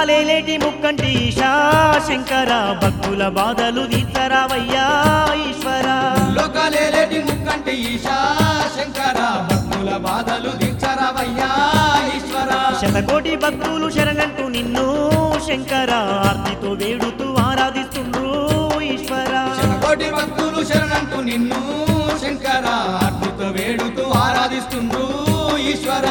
ముల్లోకాలేలేటి ముక్కంటి ఈశా శంకర భక్తుల బాధలు తీర్చరావయ్యా ఈశ్వర లోకాలేలేటి ముక్కంటి ఈశా శంకర భక్తుల బాధలు దీక్షరవయ్యా ఈశ్వర శతకోటి భక్తులు శరణంటూ నిన్ను శంకర ఆర్తితో వేడుతూ ఆరాధిస్తుండ్రు ఈశ్వర శతకోటి భక్తులు శరణంటూ నిన్ను శంకర అద్భుత వేడుతూ ఆరాధిస్తుండ్రు ఈశ్వర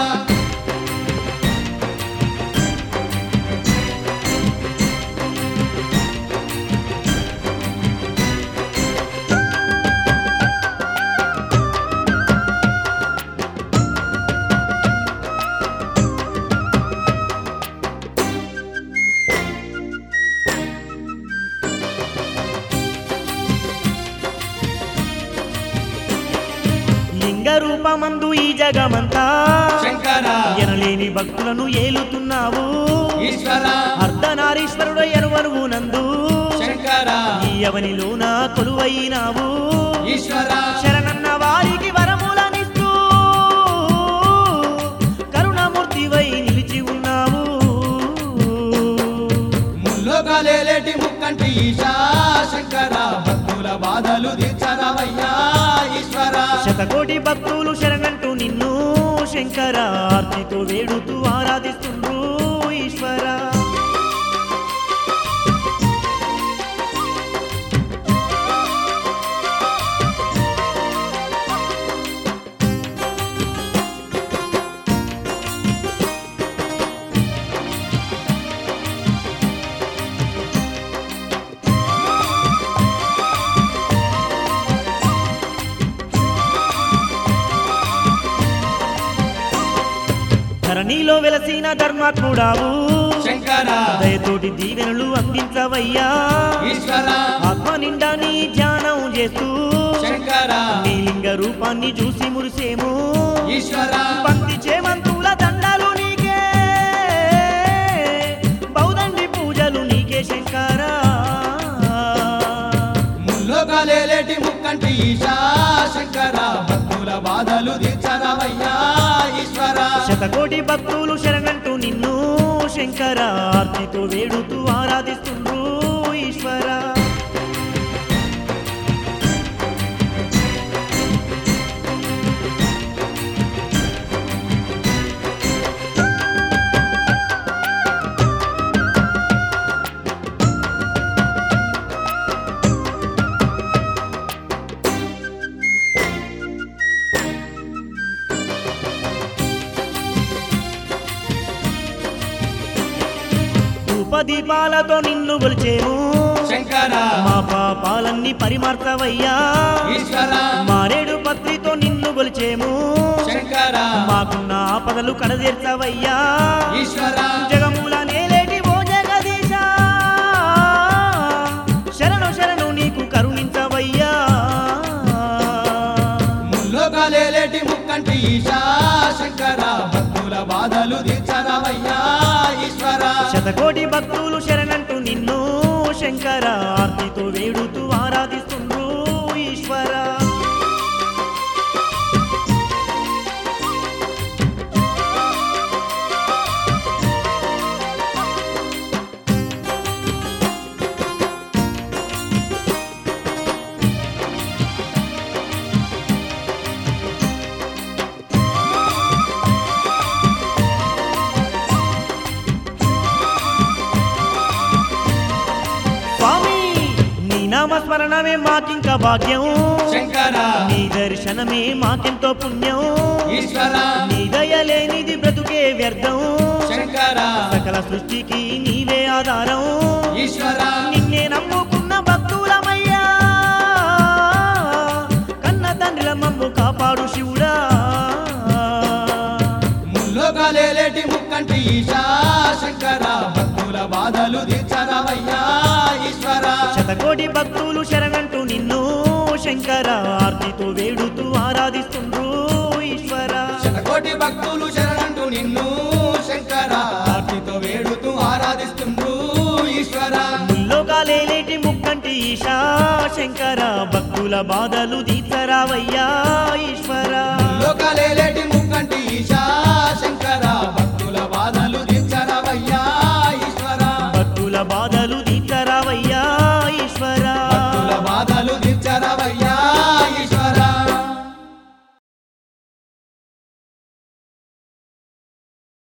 లింగ రూపమందు ఈ జగమంతా శంకర ఎనలేని భక్తులను ఏలుతున్నావు ఈశ్వర అర్ధనారీశ్వరుడు ఎరువనువు నందు శంకర ఈ అవనిలోన కొలువైనావు ఈశ్వర శరణన్న వారికి వరములనిస్తూ కరుణమూర్తివై నిలిచి ఉన్నావు ముల్లోకాలేలేటి ముక్కంటి ఈశా శంకర భక్తుల బాధలు దీక్షరవయ్యా ఈశ్వర శతకోటి భక్తులు శరణంటూ నిన్ను శంకర ఆర్తితో వేడుతూ ఆరాధిస్తుండ్రు ఈశ్వర ధరణిలో వెలసిన ధర్మాత్ముడావు శంకర దయతోటి దీవెనలు అందించవయ్యా ఈశ్వర ఆత్మ నిండా నీ ధ్యానం చేస్తూ శంకర నీ లింగ రూపాన్ని చూసి మురిసేము ఈశ్వర భక్తి చేమంతుల దండాలు నీకే బౌదండి పూజలు నీకే శంకర ముల్లోకాలేలేటి ముక్కంటి ఈశా శంకర భక్తుల బాధలు దీక్షరవయ్యా ఈశ్వర శతకోటి భక్తులు శరణంటూ నిన్ను శంకర ఆర్తితో వేడుతూ ఆరాధిస్తుండ్రు ఈశ్వర ధూపదీపాలతో నిన్ను గొలిచేము శంకర మా పాపాలన్నీ పరిమార్తవయ్యా ఈశ్వర మారేడు పత్రితో నిన్ను గొలిచేము శంకర మాకున్న ఆపదలు కడదీర్చవయ్యా ఈశ్వర జగముల నేలేటి ఓ జగదీశ శరణు శరణు నీకు కరుణించవయ్యా ముల్లోకాలేలేటి ముక్కంటి ఈశా శంకర భక్తుల బాధలు దీక్షరవయ్యా ఈశ్వర శతకోటి భక్తులు శరణంటూ నిన్ను శంకర ఆర్తితో వేడుతూ ఆరాధిస్తుండ్రు ఈశ్వర స్వామి నీ నామస్మరణమే మాకింక భాగ్యం శంకర నీ దర్శనమే మాకెంతో పుణ్యం ఈశ్వర నీ దయలేనిది బ్రతుకే వ్యర్థం శంకర సకల సృష్టికి నీవే ఆధారం ఈశ్వర నిన్నే నమ్ముకున్న భక్తులమయ్యా కన్న తండ్రిల మమ్ము కాపాడు శివుడా ముల్లోకాలేలేటి ముక్కంటి ఈశా శంకర భక్తుల బాధలు దీక్షరవయ్యా ఈశ్వర శతకోటి భక్తులు శరణంటూ నిన్ను శంకర ఆర్తితో వేడుతూ ఆరాధిస్తుండ్రు ఈశ్వర శతకోటి భక్తులు శరణంటూ నిన్ను శంకర ఆర్తితో వేడుతూ ఆరాధిస్తుండ్రు ఈశ్వర ముల్లోకాలేలేటి ముక్కంటి ఈశా శంకర భక్తుల బాధలు తీర్చరావయ్యా ఈశ్వర లోకలేలేటి ముక్కంటి ఈశా శంకర భక్తుల బాధలు దించరవయ్యా ఈశ్వర బాధలు తీర్చరావయ్యా